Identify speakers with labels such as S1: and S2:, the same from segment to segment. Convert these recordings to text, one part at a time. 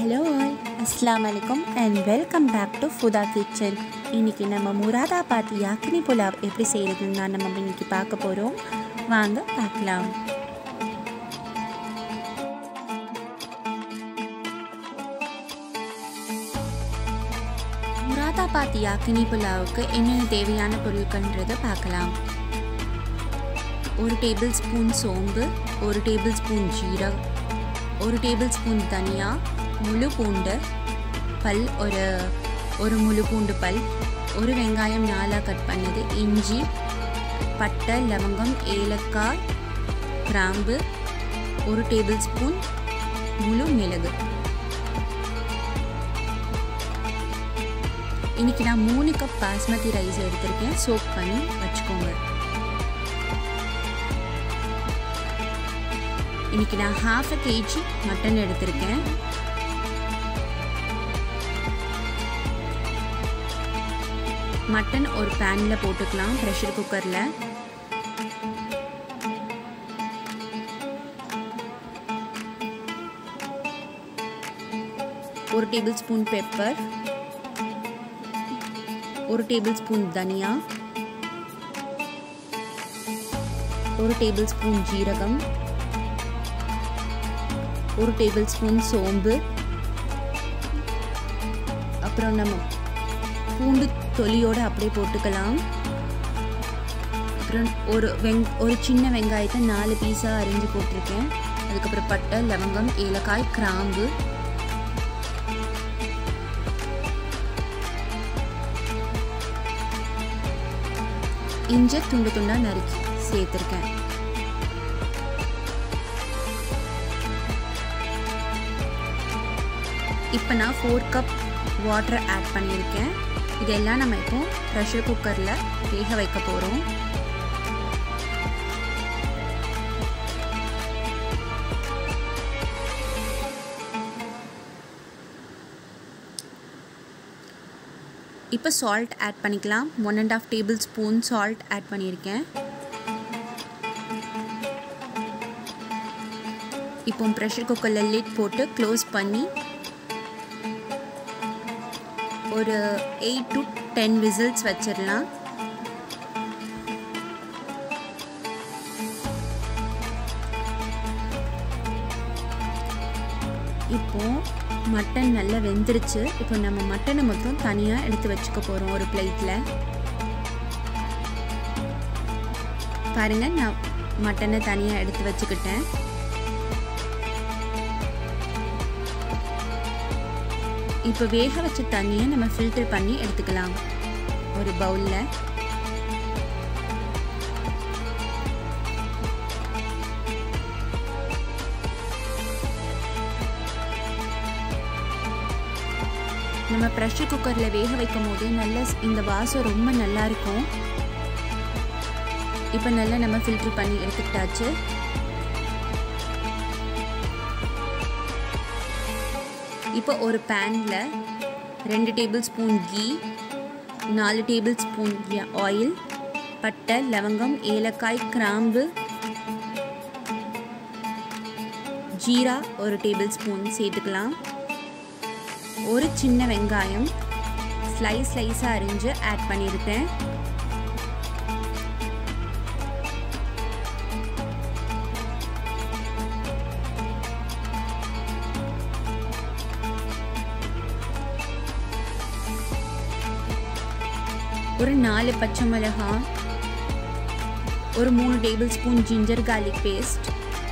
S1: hello all அஸ்லாம் வலைக்கம் and welcome back to ஃபுதா கிச்சன் இன்றைக்கி நம்ம முராதாபாத் யாக்கினி புலாவ் எப்படி செய்கிறதுன்னு தான் நம்ம இன்னைக்கு பார்க்க போகிறோம் வாங்க பார்க்கலாம் முராதாபாத் யாக்கினி புலாவுக்கு என்னென்ன தேவையான பொருட்கள்ன்றதை பார்க்கலாம் ஒரு டேபிள் ஸ்பூன் சோம்பு ஒரு டேபிள் ஸ்பூன் ஜீரகம் ஒரு டேபிள் ஸ்பூன் தனியா முழு பூண்டு பல் ஒரு ஒரு முழு பூண்டு பல் ஒரு வெங்காயம் நாலாக கட் பண்ணது இஞ்சி பட்டை லவங்கம் ஏலக்காய் கிராம்பு ஒரு டேபிள் ஸ்பூன் முழு மிளகு இன்னைக்கு நான் மூணு கப் பாஸ்மதி ரைஸ் எடுத்திருக்கேன் சோப் பண்ணி வச்சுக்கோங்க இன்னைக்கு நான் ஹாஃப் அ கேஜி மட்டன் எடுத்திருக்கேன் மட்டன் ஒரு பேனில் போட்டுக்கலாம் ப்ரெஷர் குக்கரில் ஒரு டேபிள் ஸ்பூன் பெப்பர் ஒரு டேபிள் ஸ்பூன் தனியா ஒரு டேபிள் ஸ்பூன் ஜீரகம் ஒரு டேபிள் ஸ்பூன் சோம்பு அப்புறம் நம்ம பூண்டு தொலியோடு அப்படியே போட்டுக்கலாம் அப்புறம் ஒரு வெங் ஒரு சின்ன வெங்காயத்தை நாலு பீஸாக அரிஞ்சு போட்டிருக்கேன் அதுக்கப்புறம் பட்டை லவங்கம் ஏலக்காய் கிராம்பு இஞ்ச துண்டு துண்டாக நறுக்கி சேர்த்துருக்கேன் இப்போ நான் ஃபோர் கப் வாட்டர் ஆட் பண்ணியிருக்கேன் இதெல்லாம் நம்ம இப்போ ப்ரெஷர் குக்கரில் வேக வைக்க போகிறோம் இப்போ சால்ட் ஆட் பண்ணிக்கலாம் one and half tablespoon salt add பண்ணியிருக்கேன் இப்போ ப்ரெஷர் குக்கரில் லிட் போட்டு க்ளோஸ் பண்ணி ஒரு எயிட் டு டென் விசில்ஸ் வச்சிடலாம் இப்போ மட்டன் நல்லா வெந்துருச்சு இப்போ நம்ம மட்டனை மொத்தம் தனியாக எடுத்து வச்சுக்க போகிறோம் ஒரு பிளேட்டில் பாருங்க நான் மட்டனை தனியாக எடுத்து வச்சுக்கிட்டேன் இப்போ வேக வச்ச தண்ணியை நம்ம ஃபில்டர் பண்ணி எடுத்துக்கலாம் ஒரு பவுலில் நம்ம ப்ரெஷர் குக்கரில் வேக வைக்கும் போது நல்ல இந்த வாசம் ரொம்ப நல்லா இருக்கும் இப்போ நல்லா நம்ம ஃபில்டர் பண்ணி எடுத்துக்கிட்டாச்சு இப்போ ஒரு பேனில் ரெண்டு டேபிள் ஸ்பூன் கீ நாலு டேபிள் ஸ்பூன் ஆயில் பட்டை லவங்கம் ஏலக்காய் கிராம்பு ஜீரா ஒரு டேபிள் ஸ்பூன் சேர்த்துக்கலாம் ஒரு சின்ன வெங்காயம் ஸ்லைஸ் ஸ்லைஸாக அரிஞ்சு ஆட் பண்ணியிருக்கேன் ஒரு நாலு பச்சை மிளகாய் ஒரு மூணு tablespoon ginger garlic paste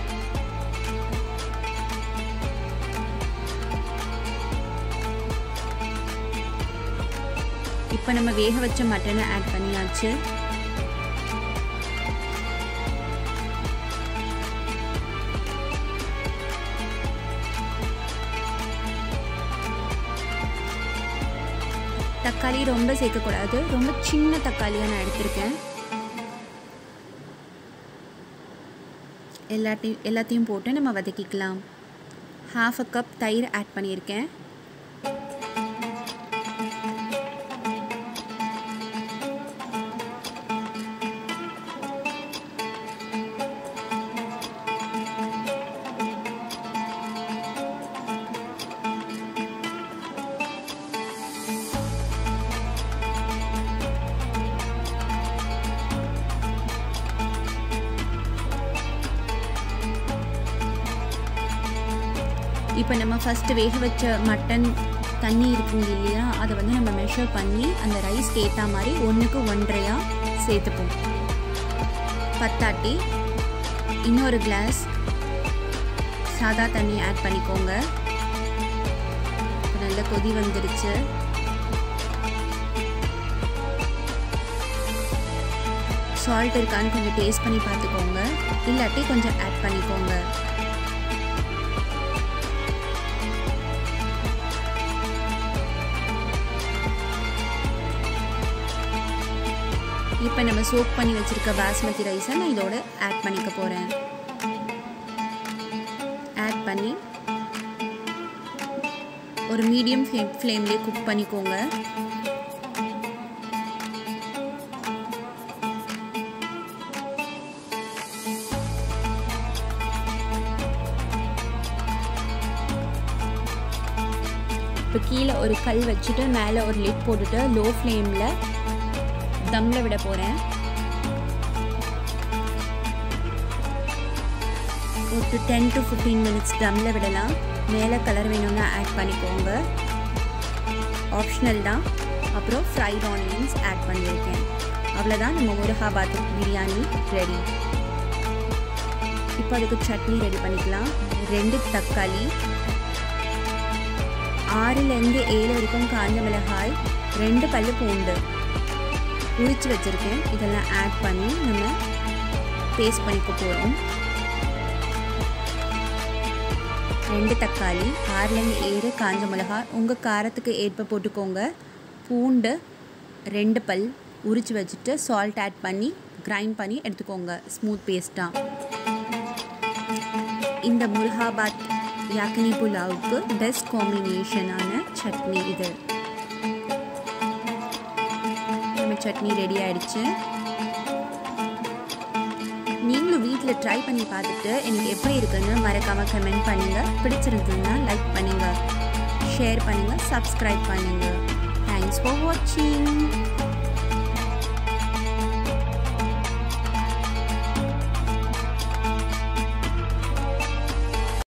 S1: இப்போ நம்ம வேக வச்ச மட்டனை ஆட் பண்ணியாச்சு தக்காளி ரொம்ப சேர்க்கக்கூடாது ரொம்ப சின்ன தக்காளியாக நான் எடுத்திருக்கேன் எல்லாத்தையும் எல்லாத்தையும் போட்டு நம்ம வதக்கிக்கலாம் ஹாஃப் அ கப் தயிர் ஆட் பண்ணியிருக்கேன் இப்போ நம்ம ஃபஸ்ட்டு வேக வச்ச மட்டன் தண்ணி இருக்குங்க இல்லையா அதை வந்து நம்ம மெஷர் பண்ணி அந்த ரைஸ்க்கு ஏற்ற மாதிரி ஒன்றுக்கு ஒன்றரையாக சேர்த்துப்போம் பத்தாட்டி இன்னொரு கிளாஸ் சாதா தண்ணி ஆட் பண்ணிக்கோங்க நல்ல கொதி வந்துருச்சு சால்ட் இருக்கான்னு கொஞ்சம் டேஸ்ட் பண்ணி பார்த்துக்கோங்க இல்லாட்டி கொஞ்சம் ஆட் பண்ணிக்கோங்க இப்போ நம்ம சோக் பண்ணி வச்சுருக்க பாஸ்மதி ரைஸை நான் இதோட ஆட் பண்ணிக்க போகிறேன் ஆட் பண்ணி ஒரு மீடியம் ஃப்ளேம் ஃப்ளேம்லேயே குக் பண்ணிக்கோங்க இப்போ கீழே ஒரு கல் வச்சுட்டு மேலே ஒரு லிட் போட்டுட்டு லோ ஃப்ளேமில் தம்மில் விட போகிறேன் ஒரு டென் டு ஃபிஃப்டீன் மினிட்ஸ் தம்மில் விடலாம் மேலே கலர் வேணும்னா ஆட் பண்ணிக்கோங்க ஆப்ஷனல் தான் அப்புறம் ஃப்ரைட் ஆனியன்ஸ் ஆட் பண்ணியிருக்கேன் அவ்வளோதான் நம்ம முருகாபாத் பிரியாணி ரெடி இப்போ அதுக்கு சட்னி ரெடி பண்ணிக்கலாம் ரெண்டு தக்காளி ஆறுலேருந்து ஏழு வரைக்கும் காஞ்ச மிளகாய் ரெண்டு பல்லு பூண்டு உரிச்சு வச்சுருக்கேன் இதெல்லாம் ஆட் பண்ணி நம்ம பேஸ்ட் பண்ணிக்க போகிறோம் ரெண்டு தக்காளி ஆறுலேருந்து ஏழு காஞ்ச மிளகாய் உங்கள் காரத்துக்கு ஏற்ப போட்டுக்கோங்க பூண்டு ரெண்டு பல் உரிச்சு வச்சுட்டு சால்ட் ஆட் பண்ணி கிரைண்ட் பண்ணி எடுத்துக்கோங்க ஸ்மூத் பேஸ்ட்டாக இந்த முருகாபாத் யாக்கினி புலாவுக்கு பெஸ்ட் காம்பினேஷனான சட்னி இது நம்ம சட்னி ரெடி ஆயிடுச்சு நீங்களும் வீட்டில் ட்ரை பண்ணி பார்த்துட்டு எனக்கு எப்படி இருக்குன்னு மறக்காமல் கமெண்ட் பண்ணுங்கள் பிடிச்சிருந்ததுன்னா லைக் பண்ணுங்கள் ஷேர் பண்ணுங்கள் சப்ஸ்கிரைப் பண்ணுங்கள் தேங்க்ஸ் ஃபார் வாட்சிங்